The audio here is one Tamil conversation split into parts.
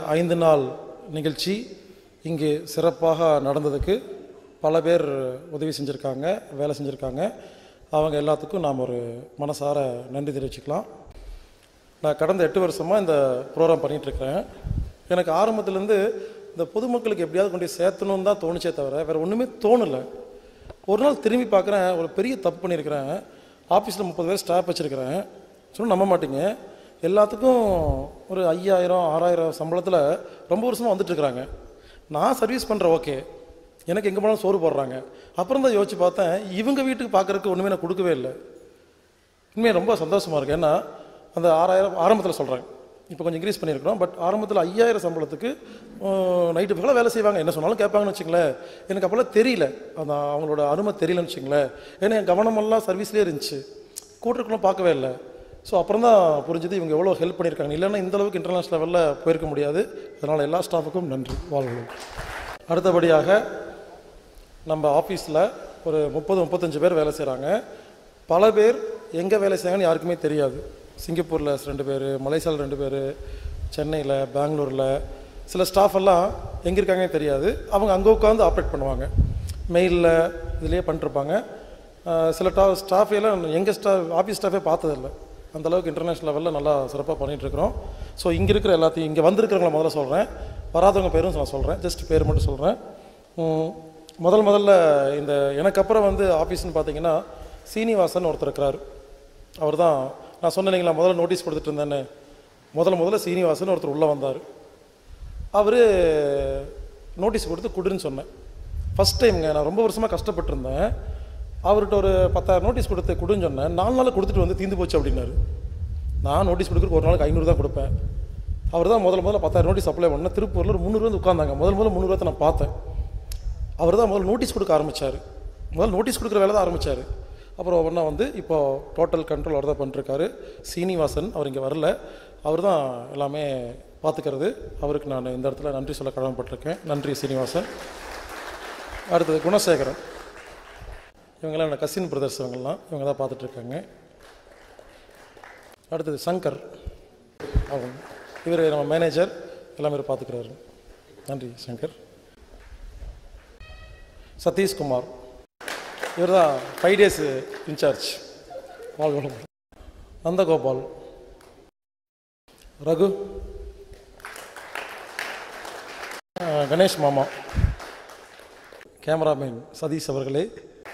ஐந்து நாள் நிகழ்ச்சி இங்கு சிறப்பாக நடந்ததுக்கு பல பேர் உதவி செஞ்சுருக்காங்க வேலை செஞ்சுருக்காங்க அவங்க எல்லாத்துக்கும் நாம் ஒரு மனசார நன்றி தெரிவிச்சுக்கலாம் நான் கடந்த எட்டு வருஷமாக இந்த ப்ரோக்ராம் பண்ணிகிட்ருக்கிறேன் எனக்கு ஆரம்பத்துலேருந்து இந்த பொதுமக்களுக்கு எப்படியாவது கொண்டு போய் சேர்த்தணும்னு தான் தோணுச்சே தவிர வேறு ஒன்றுமே தோணலை ஒரு நாள் திரும்பி பார்க்குறேன் ஒரு பெரிய தப்பு பண்ணியிருக்கிறேன் ஆஃபீஸில் முப்பது பேர் ஸ்டாஃப் வச்சுருக்கிறேன் சொன்னால் நம்ப மாட்டீங்க எல்லாத்துக்கும் ஒரு ஐயாயிரம் ஆறாயிரம் சம்பளத்தில் ரொம்ப வருஷமாக வந்துட்டுருக்குறாங்க நான் சர்வீஸ் பண்ணுறேன் ஓகே எனக்கு எங்கே போனாலும் சோறு போடுறாங்க அப்புறம் தான் யோசிச்சு பார்த்தேன் இவங்க வீட்டுக்கு பார்க்குறதுக்கு ஒன்றுமே நான் கொடுக்கவே இல்லை உண்மையாக ரொம்ப சந்தோஷமாக இருக்கு ஏன்னா அந்த ஆறாயிரம் ஆரம்பத்தில் சொல்கிறேன் இப்போ கொஞ்சம் இன்க்ரீஸ் பண்ணியிருக்கிறோம் பட் ஆரம்பத்தில் ஐயாயிரம் சம்பளத்துக்கு நைட்டு பகலாக வேலை செய்வாங்க என்ன சொன்னாலும் கேட்பாங்கன்னு வச்சுங்களேன் எனக்கு அப்போல்லாம் தெரியல அந்த அவங்களோட அருமை தெரியலன்னு வச்சுங்களேன் ஏன்னா என் கவனமெல்லாம் சர்வீஸ்லேயே இருந்துச்சு கூட்டுக்குள்ள பார்க்கவே இல்லை ஸோ அப்புறம் தான் புரிஞ்சுது இவங்க எவ்வளோ ஹெல்ப் பண்ணியிருக்காங்க இல்லைன்னா இந்த அளவுக்கு இன்டர்நேஷனல் லெவலில் போயிருக்க முடியாது அதனால் எல்லா ஸ்டாஃபுக்கும் நன்றி வாழ்வுகள் அடுத்தபடியாக நம்ம ஆஃபீஸில் ஒரு முப்பது முப்பத்தஞ்சு பேர் வேலை செய்கிறாங்க பல பேர் எங்கே வேலை செய்கிறாங்கன்னு யாருக்குமே தெரியாது சிங்கப்பூரில் ரெண்டு பேர் மலேசியாவில் ரெண்டு பேர் சென்னையில் பெங்களூரில் சில ஸ்டாஃப் எல்லாம் எங்கே இருக்காங்கன்னு தெரியாது அவங்க அங்கே உட்காந்து ஆப்ரேட் பண்ணுவாங்க மெயிலில் இதுலேயே பண்ணிருப்பாங்க ஆஹ் சில டா ஸ்டாஃப் எல்லாம் எங்கள் ஸ்டாஃப் ஆஃபீஸ் ஸ்டாஃபே பார்த்ததில்ல அந்த அளவுக்கு இன்டர்நேஷ்னல் லெவலில் நல்லா சிறப்பாக பண்ணிகிட்ருக்குறோம் ஸோ இங்கே இருக்கிற எல்லாத்தையும் இங்கே வந்திருக்கிறவங்கள முதல்ல சொல்கிறேன் வராதவங்க பேரும் நான் சொல்கிறேன் ஜஸ்ட் பேர் மட்டும் சொல்கிறேன் முதல் முதல்ல இந்த எனக்கு அப்புறம் வந்து ஆஃபீஸ்னு பார்த்தீங்கன்னா சீனிவாசன் ஒருத்தர் இருக்கிறார் அவர் தான் நான் சொன்னேன் இல்லைங்களா முதல்ல நோட்டீஸ் கொடுத்துட்டு இருந்தேன்னு முதல்ல முதல்ல சீனிவாசன் ஒருத்தர் உள்ளே வந்தார் அவர் நோட்டீஸ் கொடுத்து கொடுன்னு சொன்னேன் ஃபஸ்ட் டைம்ங்க நான் ரொம்ப வருஷமாக கஷ்டப்பட்டிருந்தேன் அவர்கிட்ட ஒரு பத்தாயிரம் நோட்டீஸ் கொடுத்து கொடுன்னு சொன்னேன் நாலு நாள் கொடுத்துட்டு வந்து தீந்து போச்சு அப்படின்னாரு நான் நோட்டீஸ் கொடுக்குறக்கு ஒரு நாளைக்கு ஐநூறு தான் கொடுப்பேன் அவர் தான் முதல்ல முதல்ல பத்தாயிரம் நோட்டீஸ் அப்ளை பண்ணேன் திருப்பூரில் ஒரு முந்நூறு வந்து உட்காந்தாங்க முதல் முதல்ல முந்நூறுவா நான் பார்த்தேன் அவர் தான் முதல்ல நோட்டீஸ் கொடுக்க ஆரம்பித்தார் முதல்ல நோட்டீஸ் கொடுக்குற வேலை தான் ஆரம்பித்தார் அப்புறம் ஒன்றா வந்து இப்போ டோட்டல் கண்ட்ரோல் அவர் தான் பண்ணிருக்காரு சீனிவாசன் அவர் இங்கே வரல அவர் தான் எல்லாமே பார்த்துக்கிறது அவருக்கு நான் இந்த இடத்துல நன்றி சொல்ல கடமைப்பட்டிருக்கேன் நன்றி சீனிவாசன் அடுத்தது குணசேகரன் இவங்கெல்லாம் என்னோட கசின் பிரதர்ஸ் இவங்கெல்லாம் இவங்க தான் பார்த்துட்ருக்காங்க அடுத்தது சங்கர் அவங்க இவர் நம்ம மேனேஜர் எல்லாமே இவர் பார்த்துக்கிறாரு நன்றி சங்கர் சதீஷ்குமார் இவர் தான் ஃபைவ் டேஸ் இன்சார்ஜ் வாழ்வளம் நந்தகோபால் ரகு அஹ், கணேஷ் மாமா கேமராமேன் சதீஷ் அவர்களே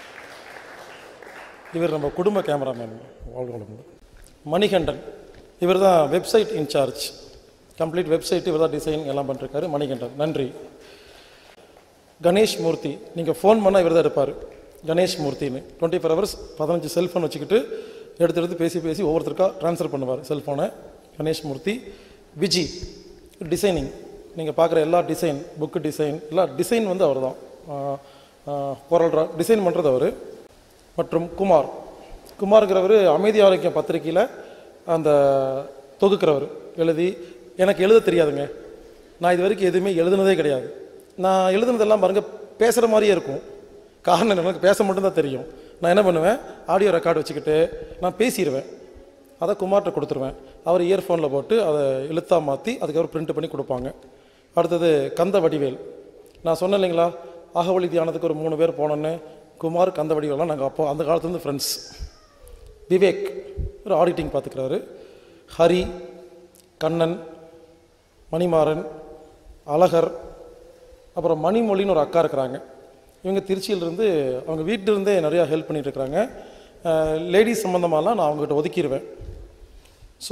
இவர் நம்ம குடும்ப கேமராமேன் வாழ்வளம் மணிகண்டன் இவர் தான் வெப்சைட் இன்சார்ஜ் கம்ப்ளீட் வெப்சைட் இவர் தான் டிசைன் எல்லாம் பண்ணிருக்காரு மணிகண்டன் நன்றி கணேஷ் மூர்த்தி நீங்கள் ஃபோன் பண்ணால் இவர் தான் எடுப்பார் கணேஷ் மூர்த்தின்னு டுவெண்ட்டி ஃபோர் ஹவர்ஸ் பதினஞ்சு செல்ஃபோன் வச்சுக்கிட்டு எடுத்து எடுத்து பேசி பேசி ஒவ்வொருத்தருக்கா ட்ரான்ஸ்ஃபர் பண்ணுவார் செல்ஃபோனை கணேஷ் மூர்த்தி விஜி டிசைனிங் நீங்கள் பார்க்குற எல்லா டிசைன் புக்கு டிசைன் எல்லா டிசைன் வந்து அவர் தான் குரல் டிசைன் பண்ணுறது அவர் மற்றும் குமார் குமார்ங்கிறவர் அமைதி ஆரோக்கியம் பத்திரிக்கையில் அந்த தொகுக்கிறவர் எழுதி எனக்கு எழுத தெரியாதுங்க நான் இது வரைக்கும் எதுவுமே எழுதுனதே கிடையாது நான் எழுதுனதெல்லாம் பாருங்க பேசுகிற மாதிரியே இருக்கும் காரணம் என்ன, எனக்கு பேச மட்டும்தான் தெரியும் நான் என்ன பண்ணுவேன் ஆடியோ ரெக்கார்டு வச்சுக்கிட்டு நான் பேசிடுவேன் அதை குமார்கிட்ட கொடுத்துருவேன் அவர் இயர்ஃபோனில் போட்டு அதை எழுத்தாக மாற்றி அதுக்கப்புறம் பிரிண்ட் பண்ணி கொடுப்பாங்க அடுத்தது கந்த வடிவேல் நான் சொன்னேன் இல்லைங்களா அகவழி தியானத்துக்கு ஒரு மூணு பேர் போனோன்னு குமார் கந்த வடிவேலாம் நாங்கள் அப்போ அந்த காலத்துலேருந்து ஃப்ரெண்ட்ஸ் விவேக் ஒரு ஆடிட்டிங் பார்த்துக்கிறாரு ஹரி கண்ணன் மணிமாறன் அழகர் அப்புறம் மணிமொழின்னு ஒரு அக்கா இருக்கிறாங்க இவங்க திருச்சியிலிருந்து அவங்க வீட்டிலிருந்தே நிறையா ஹெல்ப் பண்ணிட்டு இருக்கிறாங்க லேடிஸ் சம்மந்தமாலாம் நான் அவங்ககிட்ட ஒதுக்கிடுவேன் ஸோ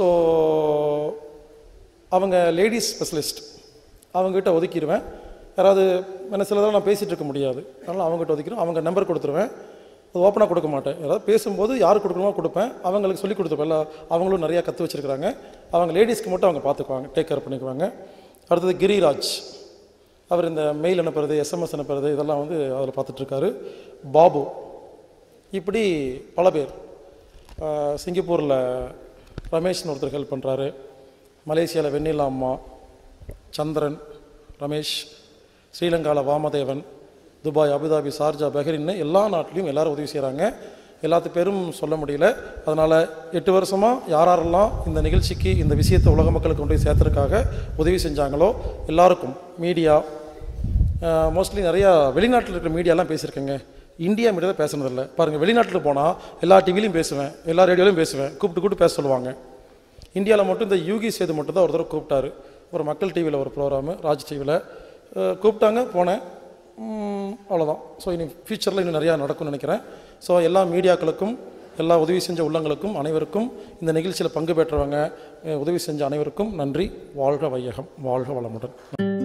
அவங்க லேடிஸ் ஸ்பெஷலிஸ்ட் அவங்ககிட்ட ஒதுக்கிடுவேன் யாராவது என்ன சிலதெல்லாம் நான் பேசிகிட்டு இருக்க முடியாது அதனால் அவங்ககிட்ட ஒதுக்கிடுவேன் அவங்க நம்பர் கொடுத்துருவேன் அது ஓப்பனாக கொடுக்க மாட்டேன் யாராவது பேசும்போது யார் கொடுக்கணுமோ கொடுப்பேன் அவங்களுக்கு சொல்லி கொடுத்துப்பேன் இல்லை அவங்களும் நிறையா கற்று வச்சுருக்கிறாங்க அவங்க லேடிஸ்க்கு மட்டும் அவங்க பார்த்துக்குவாங்க டேக் கேர் பண்ணிக்குவாங்க அடுத்தது கிரிராஜ் அவர் இந்த மெயில் அனுப்புறது எஸ்எம்எஸ் அனுப்புறது இதெல்லாம் வந்து அதில் பார்த்துட்ருக்காரு பாபு இப்படி பல பேர் ஆஹ் சிங்கப்பூரில் ரமேஷ்னு ஒருத்தர் ஹெல்ப் பண்ணுறாரு மலேசியாவில் வெண்ணிலா அம்மா சந்திரன் ரமேஷ் ஸ்ரீலங்காவில் Vamadevan Dubai Abu Dhabi Sharjah Bahrain எல்லா நாட்டிலையும் எல்லாரும் உதவி செய்கிறாங்க எல்லாத்து பேரும் சொல்ல முடியல அதனால் எட்டு வருஷமாக யார் யாரெல்லாம் இந்த நிகழ்ச்சிக்கு இந்த விஷயத்தை உலக மக்களுக்கு கொண்டு போய் சேர்த்துறதுக்காக உதவி செஞ்சாங்களோ எல்லாருக்கும் மீடியா மோஸ்ட்லி நிறையா வெளிநாட்டில் இருக்கிற மீடியாலாம் பேசியிருக்கேங்க இந்தியா மீடியா தான் பேசுனதில்ல பாருங்கள் வெளிநாட்டில் போனால் எல்லா டிவிலையும் பேசுவேன் எல்லா ரேடியோலையும் பேசுவேன் கூப்பிட்டு கூப்பிட்டு பேச சொல்லுவாங்க இந்தியாவில் மட்டும் இந்த யூகி சேது மட்டும் தான் ஒரு தடவை கூப்பிட்டாரு ஒரு மக்கள் டிவியில் ஒரு ப்ரோக்ராமு ராஜ் டிவியில் கூப்பிட்டாங்க போனேன் ம், அவ்வளோதான் ஸோ இனி ஃப்யூச்சரில் இன்னும் நிறையா நடக்கும்னு நினைக்கிறேன் ஸோ எல்லா மீடியாக்களுக்கும் எல்லா உதவி செஞ்ச உள்ளங்களுக்கும் அனைவருக்கும் இந்த நிகழ்ச்சியில் பங்கு பெற்றவங்க அஹ், உதவி செஞ்ச அனைவருக்கும் நன்றி வாழ்க வையகம் வாழ்க வளமுடன்